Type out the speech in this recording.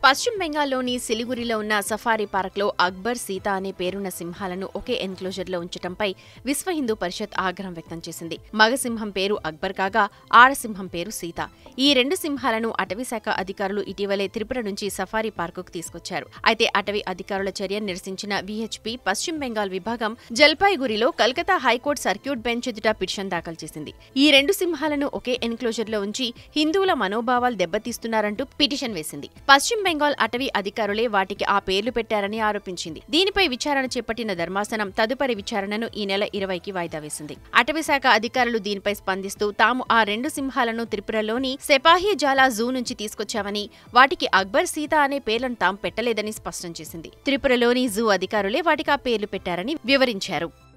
పశ్చిమ బెంగాల్లోని సిలిగురిలో ఉన్న సఫారీ పార్క్లో అక్బర్ సీత అనే పేరున్న సింహాలను ఒకే ఎన్క్లోజర్లో ఉంచడంపై విశ్వ హిందూ పరిషత్ ఆగ్రహం వ్యక్తం చేసింది మగ సింహం పేరు అక్బర్ కాగా ఆడసింహం పేరు సీత ఈ రెండు సింహాలను అటవీశాఖ అధికారులు ఇటీవలే త్రిపుర నుంచి సఫారీ పార్కుకు తీసుకొచ్చారు అయితే అటవీ అధికారుల చర్యను నిరసించిన విహెచ్పి పశ్చిమ బెంగాల్ విభాగం జల్పాయిగురిలో కల్కతా హైకోర్టు సర్క్యూట్ బెంచ్ ఎదుట పిటిషన్ దాఖలు చేసింది ఈ రెండు సింహాలను ఒకే ఎన్క్లోజర్లో ఉంచి హిందువుల మనోభావాలు దెబ్బతీస్తున్నారంటూ పిటిషన్ వేసింది పశ్చిమ బెంగాల్ అటవీ అధికారులే వాటికి ఆ పేర్లు పెట్టారని ఆరోపించింది దీనిపై విచారణ చేపట్టిన ధర్మాసనం తదుపరి విచారణను ఈ నెల ఇరవైకి వాయిదా వేసింది అటవీ శాఖ అధికారులు దీనిపై స్పందిస్తూ తాము ఆ రెండు సింహాలను త్రిపురలోని సెపాహి జాలా జూ నుంచి తీసుకొచ్చామని వాటికి అక్బర్ సీత అనే పేర్లను తాము పెట్టలేదని స్పష్టం చేసింది త్రిపురలోని జూ అధికారులే వాటికి ఆ పేర్లు పెట్టారని వివరించారు